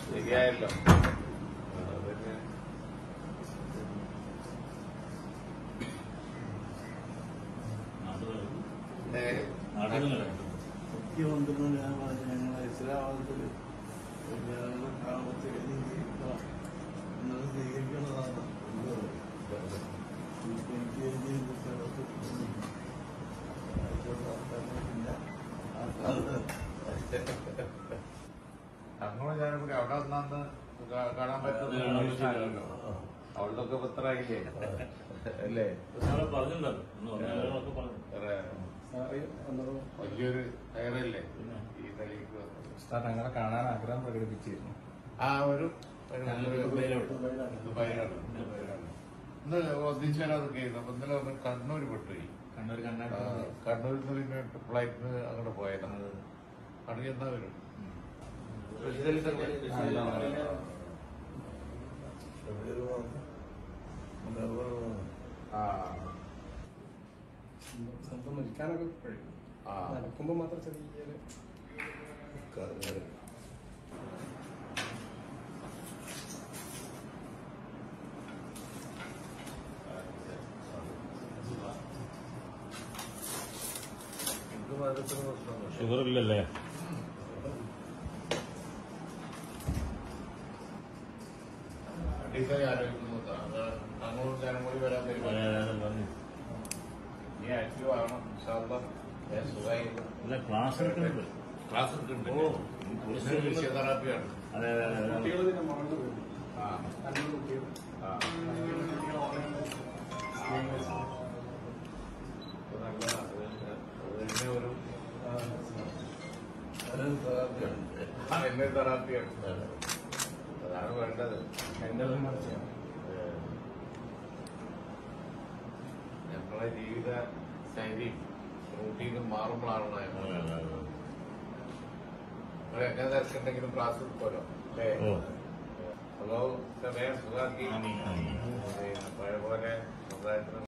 ശരിയായല്ലോ ആ, പിന്നെ ഏ, മുഖ്യമന്ത്രി ഞാൻ പറഞ്ഞു ഞങ്ങൾ ഇസ്ലാമത്തില് ഞങ്ങൾ ഗ്രാമത്തിൽ ജീവിക്കണം എന്നത് സ്വീകരിക്കുന്നതാണ് എനിക്ക് എഴുതി സ്ഥലത്ത് പിന്നെ ഞങ്ങളും ഞാനും കൂടി അവിടെ വന്നാന്ന് കാ- കാണാൻ പറ്റുന്ന പ്രശ്നമല്ലല്ലോ അവളുടെ പത്രായില്ലേ അല്ലേ വേറെ വലിയൊരു കയറല്ലേ ഈ നിലയ്ക്ക് വന്നത് ഉസ്താദ് ഞങ്ങളെ കാണാൻ ആഗ്രഹം പ്രകടിപ്പിച്ചിരുന്നു ആ ഒരു ഒരു- ഒരു ദുബായിലാണ്. ഇന്ന് ഒന്നിച്ചു വരാതൊക്കെ ആയിരുന്നു അപ്പൊ ഇന്നലെ ഒന്ന് കണ്ണൂർ പെട്ടുപോയി കണ്ണൂർ ആ, കണ്ണാടി കണ്ണൂരിൽ നിന്ന് പിന്നെ ഫ്ലൈറ്റിന് അങ്ങോട്ട് പോയതാണ് കണ്ണൂർ എന്നാ വരും ആ സ്വന്തം നിൽക്കാനൊക്കെ കഴിയും ആ നടക്കുമ്പോ മാത്രം ചെറിയൊരു എനിക്ക് മധുരത്തിന് പ്രശ്നമൊന്നുമില്ല ഷുഗർ ഇല്ലല്ലേ അടിക്കടി ആലോചിക്കുന്നു കണ്ണൂർ ജനം കൂടി വരാൻ പരിപാടി നീ ആക്റ്റീവ് ആവണം ഇൻഷാല്ലാ. ഞാൻ സുഖമായി അല്ല ക്ലാസ് എടുക്കുന്നുണ്ട് ക്ലാസ് എടുക്കുന്നുണ്ട് ഓ, ഇതൊരു ഫിസിയോതെറാപ്പിയാണ് അതെ അതെ അതെ അതെ കുട്ടികൾ പിന്നെ മറന്നു പോയി ആ കണ്ണൂർ കുട്ടികൾ ആ ഇത് നല്ല അത് തന്നെ ഒരു അതിന്റെ തെറാപ്പിയാണ് അതാണ് വേണ്ടത് എന്റെ മറിച്ചാണ് ഏഹ് ഞങ്ങളെ ജീവിത ശൈലിയും റൂട്ടീനും മാറുമ്പോഴാണ് ഞങ്ങൾ നിങ്ങൾ എങ്ങനെ തിരക്കുണ്ടെങ്കിലും ക്ലാസ് എടുക്കുമല്ലോ അല്ലേ ഓ. ഹലോ സമയം സുഖാക്കി ആമീൻ, ആമീൻ. പഴയ പോലെ സ്വന്തമായിട്ട്